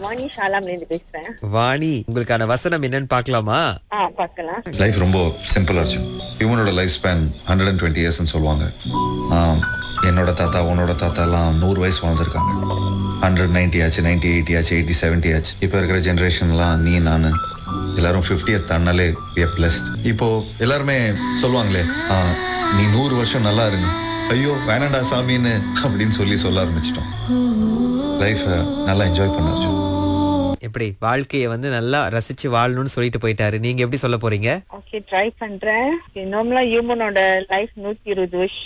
வாணி ஷாலாம்ல இருந்து பேசுறேன் வாணி உங்களுக்கான வசனம் என்னன்னு பார்க்கலாமா ஆ பார்க்கலாம் லைஃப் ரொம்ப சிம்பிளா இருந்துச்சு ஹியூமனோட life span hundred and twenty இயர்ஸ்னு சொல்லுவாங்க ஆம், என்னோட தாத்தா உன்னோட தாத்தா எல்லாம் நூறு வயசு வாழ்ந்திருக்காங்க ஹண்ட்ரட் நைன்டி ஆச்சு நைன்டி எயிட்டி ஆச்சு எயிட்டி செவன்ட்டி ஆச்சு இப்போ இருக்கிற ஜென்ரேஷன்லாம் நீ நான் எல்லாரும் ஃபிஃப்டியை தாண்டாலே பிளஸ்ட் இப்போ எல்லாருமே சொல்லுவாங்களே "ஆ, நீ நூறு வருஷம் நல்லா இருங்க ஐயோ வேணாண்டா சாமின்னு அப்படின்னு சொல்லி சொல்ல ஆரம்பிச்சிட்டோம் லைஃபை நல்லா என்ஜாய் பண்ணாச்சு எப்படி வாழ்க்கைய வந்து நல்லா ரசிச்சு வாழணும்னு சொல்லிட்டு போயிட்டாரு நீங்க எப்படி சொல்ல போறீங்க ஓகே ட்ரை பண்றேன் நார்மலா ஹியூமனோட லைஃப் நூத்தி இருபது வருஷம்